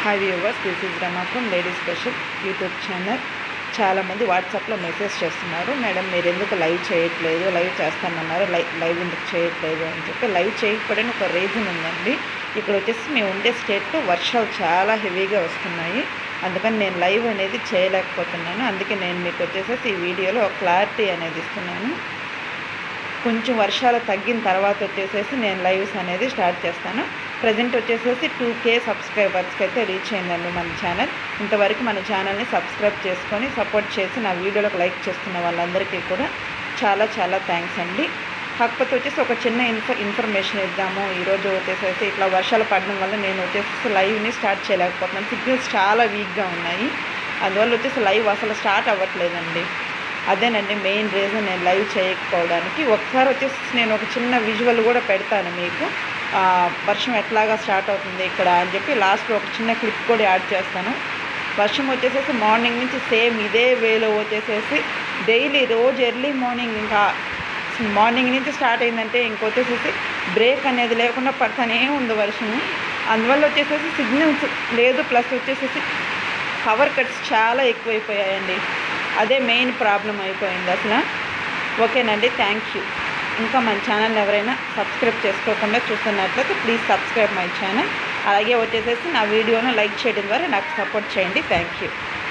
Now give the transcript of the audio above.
hi viewers this is Rama from lady special YouTube channel చాలామంది వాట్సాప్లో message చేస్తున్నారు madam మీరు ఎందుకు లైవ్ చేయట్లేదు లైవ్ చేస్తామన్నారు లైవ్ లైవ్ ఎందుకు చేయట్లేదు అని చెప్పి లైవ్ చేయకపోవడానికి ఒక రీజన్ ఉందండి ఇక్కడ వచ్చేసి మేము ఉండే స్టేట్లో వర్షాలు చాలా హెవీగా వస్తున్నాయి అందుకని నేను లైవ్ అనేది చేయలేకపోతున్నాను అందుకే నేను మీకు వచ్చేసేసి ఈ వీడియోలో క్లారిటీ అనేది ఇస్తున్నాను కొంచెం వర్షాలు తగ్గిన తర్వాత వచ్చేసేసి నేను లైవ్స్ అనేది స్టార్ట్ చేస్తాను ప్రజెంట్ వచ్చేసేసి టూ కే సబ్స్క్రైబర్స్కి అయితే రీచ్ అయిందండి మన ఛానల్ ఇంతవరకు మన ఛానల్ని సబ్స్క్రైబ్ చేసుకొని సపోర్ట్ చేసి నా వీడియోలకు లైక్ చేస్తున్న వాళ్ళందరికీ కూడా చాలా చాలా థ్యాంక్స్ అండి కాకపోతే వచ్చేసి ఒక చిన్న ఇన్ఫ ఇన్ఫర్మేషన్ ఇద్దాము ఈరోజు వచ్చేసేసి ఇట్లా వర్షాలు పడడం వల్ల నేను వచ్చేసి లైవ్ని స్టార్ట్ చేయలేకపోతున్నాను సిగ్నల్స్ చాలా వీక్గా ఉన్నాయి అందువల్ల వచ్చేసి లైవ్ అసలు స్టార్ట్ అవ్వట్లేదండి అదేనండి మెయిన్ రీజన్ నేను లైవ్ చేయకపోవడానికి ఒకసారి వచ్చేసి నేను ఒక చిన్న విజువల్ కూడా పెడతాను మీకు ఆ, వర్షం ఎట్లాగా స్టార్ట్ అవుతుంది ఇక్కడ అని చెప్పి లాస్ట్లో ఒక చిన్న క్లిప్ కూడా యాడ్ చేస్తాను వర్షం వచ్చేసేసి మార్నింగ్ నుంచి సేమ్ ఇదే వేలో వచ్చేసేసి డైలీ రోజు ఎర్లీ మార్నింగ్ ఇంకా మార్నింగ్ నుంచి స్టార్ట్ అయిందంటే ఇంకొచ్చేసేసి బ్రేక్ అనేది లేకుండా పడతానే ఉంది వర్షము అందువల్ల వచ్చేసేసి సిగ్నల్స్ లేదు ప్లస్ వచ్చేసేసి పవర్ కట్స్ చాలా ఎక్కువైపోయాయండి అదే మెయిన్ ప్రాబ్లం అయిపోయింది అసలు ఓకేనండి థ్యాంక్ యూ ఇంకా మన ఛానల్ ఎవరైనా సబ్స్క్రైబ్ చేసుకోకుండా చూస్తున్నట్లయితే ప్లీజ్ సబ్స్క్రైబ్ మై ఛానల్ అలాగే వచ్చేసేసి నా వీడియోను లైక్ చేయడం ద్వారా నాకు సపోర్ట్ చేయండి థ్యాంక్ యూ